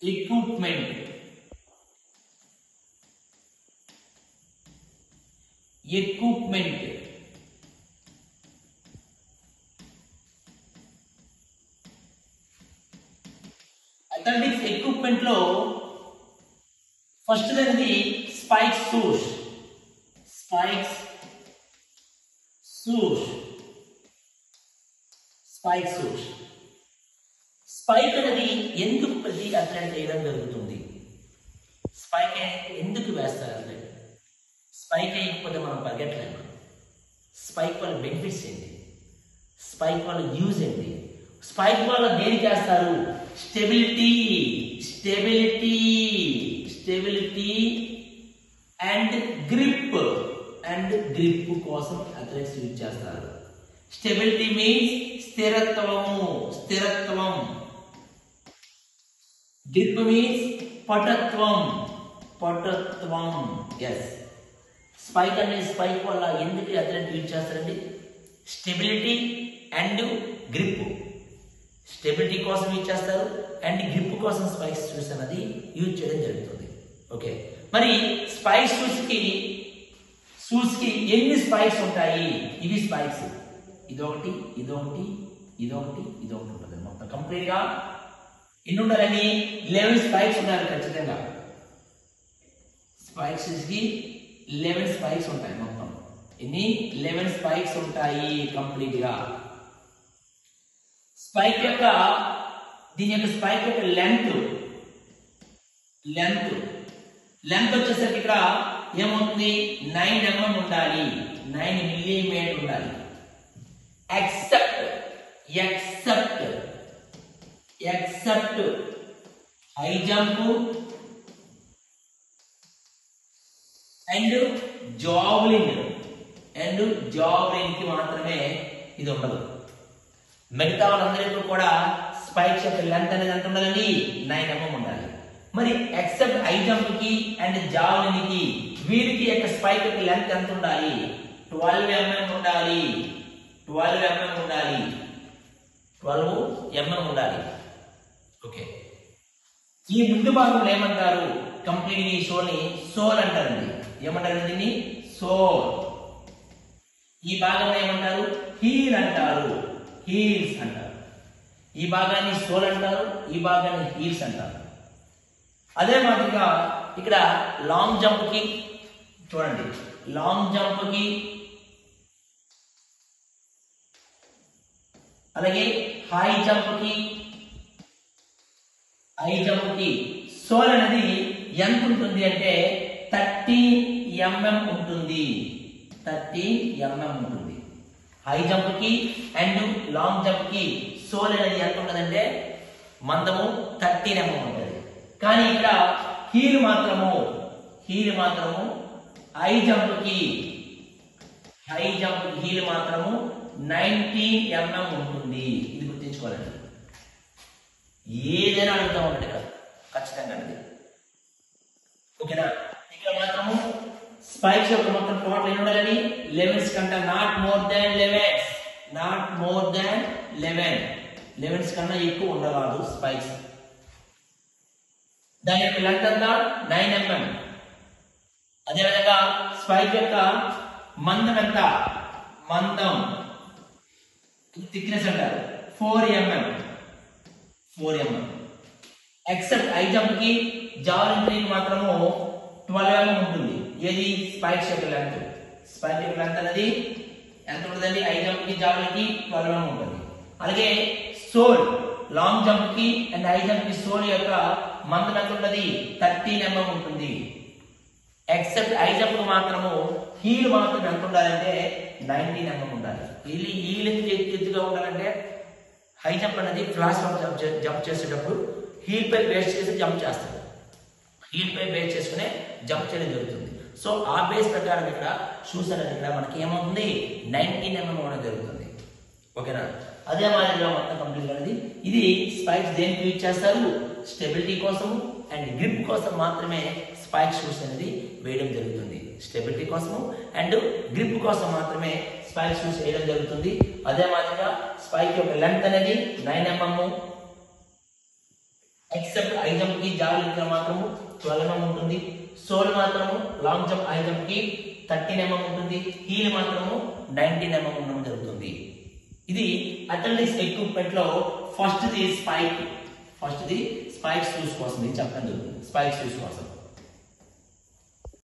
equipment equipment athletics equipment లో first అనేది spike shoes spikes shoes spike shoes spike అనేది ఎందుకు ప్రతి అథ్లెట్ వేయడం జరుగుతుంది స్పైక్ ఎందుకు వేస్తారు అథ్లెట్ స్పైక్ వేయకపోతే మనం పరిగెట్టలేము స్పైక్ వల్ల బెనిఫిట్స్ ఏంటి స్పైక్ వల్ల యూజ్ ఏంటి స్పైక్ వల్ల దేని చేస్తారు stability stability stability and grip and grip కోసం అథ్లెట్స్ యూజ్ చేస్తారు స్టెబిలిటీ మీన్స్ స్థిరత్వము స్థిరత్వం గ్రిప్ మీన్స్ పటత్వం పటత్వం ఎస్ స్పైక్ అనే స్పైక్ వల్ల ఎందుకు అథ్లెట్ యూజ్ చేస్తారండి స్టెబిలిటీ అండ్ గ్రిప్ స్టెబిలిటీ కోసం యూజ్ చేస్తారు అండ్ గ్రిప్ కోసం స్పైక్స్ షూస్ అనేది యూజ్ చేయడం జరుగుతుంది ఓకే మరి స్పైక్స్ షూస్ కి షూస్ కి ఎన్ని స్పైక్స్ ఉంటాయి ఇవి స్పైక్స్ ఇదొకటి ఇదొకటి ఇదొకటి ఇదొకటి ఉంటుంది మొత్తం కంప్లీట్ గా ఎన్ని ఉండాలని లెవెన్ స్పైక్స్ ఉండాలి ఖచ్చితంగా స్పైక్స్ కి లెవెన్ స్పైక్స్ ఉంటాయి మొత్తం ఎన్ని లెవెన్ స్పైక్స్ ఉంటాయి కంప్లీట్ గా స్పైక్ యొక్క దీని యొక్క స్పైక్ యొక్క లెంత్ లెంత్ లెంత్ వచ్చేసరికి ఇక్కడ ఏమవుతుంది నైన్ ఎంఎం ఉండాలి నైన్ మిల్లీమీటర్ ఉండాలి except except except high jump and javelin and javelin కి మాత్రమే ఇది ఉండదు మిగతా వాళ్ళందరికీ కూడా స్పైక్స్ యొక్క లెంత్ అనేది ఎంత ఉండాలండి నైన్ ఎంఎం ఉండాలి మరి ఎక్సెప్ట్ హై జంప్ కి అండ్ జావ్లిన్ కి వీరికి యొక్క స్పైక్ యొక్క లెంత్ ఎంత ఉండాలి ట్వెల్వ్ ఎంఎం ఉండాలి ట్వెల్వ్ ఎంఎం ఉండాలి ట్వెల్వ్ ఎంఎం ఉండాలి ఓకే ఈ ముందు భాగంలో ఏమంటారు కంప్లీట్ ఈ షోని సోల్ అంటారండి ఏమంటారు దీన్ని సోల్ ఈ భాగంలో ఏమంటారు హీల్ అంటారు హీల్స్ అంటారు ఈ భాగాన్ని సోల్ అంటారు ఈ భాగాన్ని హీల్స్ అంటారు అదే మాదిరిగా ఇక్కడ లాంగ్ జంప్ కి చూడండి లాంగ్ జంప్ కి అలాగే హై జంప్ కి హై జంప్ కి సోల్ అనేది ఎంత ఉంటుంది అంటే థర్టీ ఎంఎం ఉంటుంది థర్టీ ఎంఎం ఉంటుంది హై జంప్ కి అండ్ లాంగ్ జంప్ కి సోల్ అనేది ఎంత ఉంటుందంటే మందము థర్టీన్ ఎంఎం ఉంటుంది కానీ ఇక్కడ హీల్ మాత్రము హీల్ మాత్రము హై జంప్ కి హై జంప్ హీల్ మాత్రము నైన్టీన్ ఎంఎం ఉంటుంది ఇది గుర్తుంచుకోవాలండి ఏదైనా అడుగుతా ఉంటాడు కదా ఖచ్చితంగా అండి ఓకేనా ఇక్కడ మాత్రము స్పైక్స్ యొక్క మొత్తం టోటల్ ఎన్ని ఉండాలని లెవెన్స్ కంటే not more than elevens not more than eleven elevens కన్నా ఎక్కువ ఉండరాదు స్పైక్స్ దాని యొక్క లెంత్ ఎంత నైన్ ఎంఎం అదేవిధంగా స్పైక్ యొక్క మందం ఎంత మందం థిక్నెస్ అంటారు four mm four mm except high jump కి జావలిన్ మాత్రము ట్వెల్వ్ ఎంఎం ఉంటుంది ఏది స్పైక్స్ యొక్క లెంత్ స్పైక్ యొక్క లెంత్ అనేది ఎంత ఉంటుందండి ఐ జంప్ కి జావలిన్ కి ట్వెల్వ్ ఎంఎం ఉంటుంది అలాగే సోల్ లాంగ్ జంప్ కి అండ్ హై జంప్ కి సోల్ యొక్క మందం ఎంత ఉంటుంది థర్టీన్ ఎంఎం ఉంటుంది ఎక్సెప్ట్ ఐ జంప్ మాత్రము హీల్ మాత్రం ఎంత ఉండాలంటే నైన్టీన్ ఎంఎం ఉండాలి హీల్ హీల్ ఎందుకు ఎత్తు- ఎత్తుగా ఉండాలంటే హై జంప్ అనేది ఫ్లాష్ జంప్ చే- జంప్ చేసేటప్పుడు హీల్ పై బేస్ చేసి జంప్ చేస్తారు హీల్ పై బేస్ చేసుకునే జంప్ చేయడం జరుగుతుంది సో ఆ బేస్ ప్రకారం ఇక్కడ షూస్ అనేది ఇక్కడ మనకి ఏమవుతుంది నైన్టీన్ ఎంఎం అవ్వడం జరుగుతుంది ఓకేనా అదే మాదిరిగా మొత్తం కంప్లీట్ అనేది ఇది స్పైక్స్ దేనికి యూజ్ చేస్తారు స్టెబిలిటీ కోసం అండ్ గ్రిప్ కోసం మాత్రమే స్పైక్ షూస్ అనేది వేయడం జరుగుతుంది స్టెబిలిటీ కోసము అండ్ గ్రిప్ కోసం మాత్రమే స్పైక్ షూస్ వేయడం జరుగుతుంది అదే మాదిరిగా స్పైక్ యొక్క లెంత్ అనేది nine mm except high jump కి జావలిన్ కి మాత్రము ట్వెల్వ్ ఎంఎం ఉంటుంది సోల్ మాత్రము లాంగ్ జంప్ హై జంప్ కి థర్టీన్ ఎంఎం ఉంటుంది హీల్ మాత్రము నైన్టీన్ ఎంఎం ఉండడం జరుగుతుంది ఇది అథ్లెటిక్స్ ఎక్విప్మెంట్ లో first the spike first the spike shoes కోసం ఇది చెప్పడం జరుగుతుంది స్పైక్ షూస్ కోసం